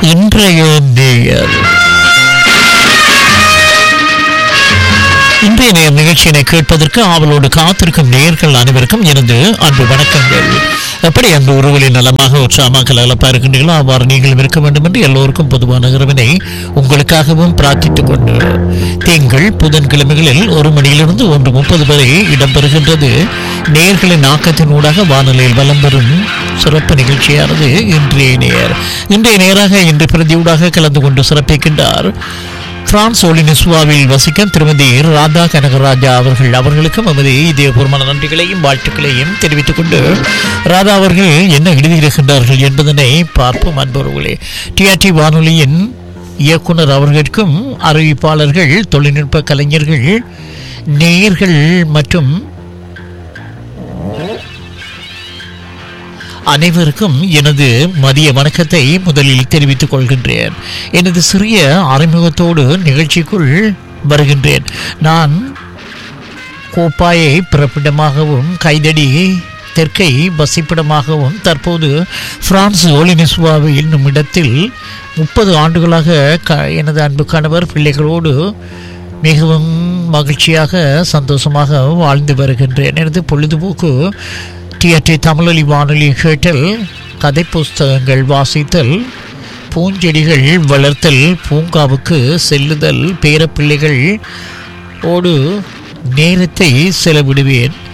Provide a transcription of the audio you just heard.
இன்றைய நேயர் இன்றைய நேர் நிகழ்ச்சியினை கேட்பதற்கு ஆவலோடு காத்திருக்கும் நேயர்கள் அனைவருக்கும் எனது அன்பு வணக்கங்கள் எப்படி அன்பு உறவுகளின் நலமாக உற்சாகமாக கலகலப்பா இருக்கின்றீர்களோ அவ்வாறு நீங்களும் இருக்க வேண்டும் என்று எல்லோருக்கும் பொதுவான இரவினை உங்களுக்காகவும் பிரார்த்தித்துக் கொண்டு திங்கள் புதன்கிழமைகளில் ஒரு மணியிலிருந்து ஒன்று முப்பது வரை இடம்பெறுகின்றது நேர்களின் ஆக்கத்தின் ஊடாக வானொலியில் வலம் வரும் சிறப்பு நிகழ்ச்சியானது இன்றைய நேர் இன்றைய நேராக இன்று பிரதியூடாக கலந்து கொண்டு சிறப்பிக்கின்றார் பிரான்ஸ் ஒலினிசுவாவில் வசிக்கும் திருமதி ராதா கனகராஜா அவர்கள் அவர்களுக்கும் நமது இதயபூர்வமான நன்றிகளையும் வாழ்த்துக்களையும் தெரிவித்துக் கொண்டு ராதா அவர்கள் என்ன எழுதியிருக்கின்றார்கள் என்பதனை பார்ப்போம் அன்பவர்களே டிஆர்டி வானொலியின் இயக்குனர் அவர்களுக்கும் அறிவிப்பாளர்கள் தொழில்நுட்ப கலைஞர்கள் நேயர்கள் மற்றும் அனைவருக்கும் எனது மதிய வணக்கத்தை முதலில் தெரிவித்துக் கொள்கின்றேன் எனது சிறிய அறிமுகத்தோடு நிகழ்ச்சிக்குள் வருகின்றேன் நான் கோப்பாயை பிறப்பிடமாகவும் கைதடி தெற்கை வசிப்பிடமாகவும் தற்போது பிரான்ஸ் ஓலினிசுவாவில் என்னும் இடத்தில் முப்பது ஆண்டுகளாக க எனது அன்பு கணவர் பிள்ளைகளோடு மிகவும் மகிழ்ச்சியாக சந்தோஷமாக வாழ்ந்து வருகின்றேன் எனது பொழுதுபோக்கு டிஆர்டி தமிழொலி வானொலி கேட்டல் கதை புஸ்தகங்கள் வாசித்தல் பூஞ்செடிகள் வளர்த்தல் பூங்காவுக்கு செல்லுதல் பேரப்பிள்ளைகள் ஓடு நேரத்தை செலவிடுவேன்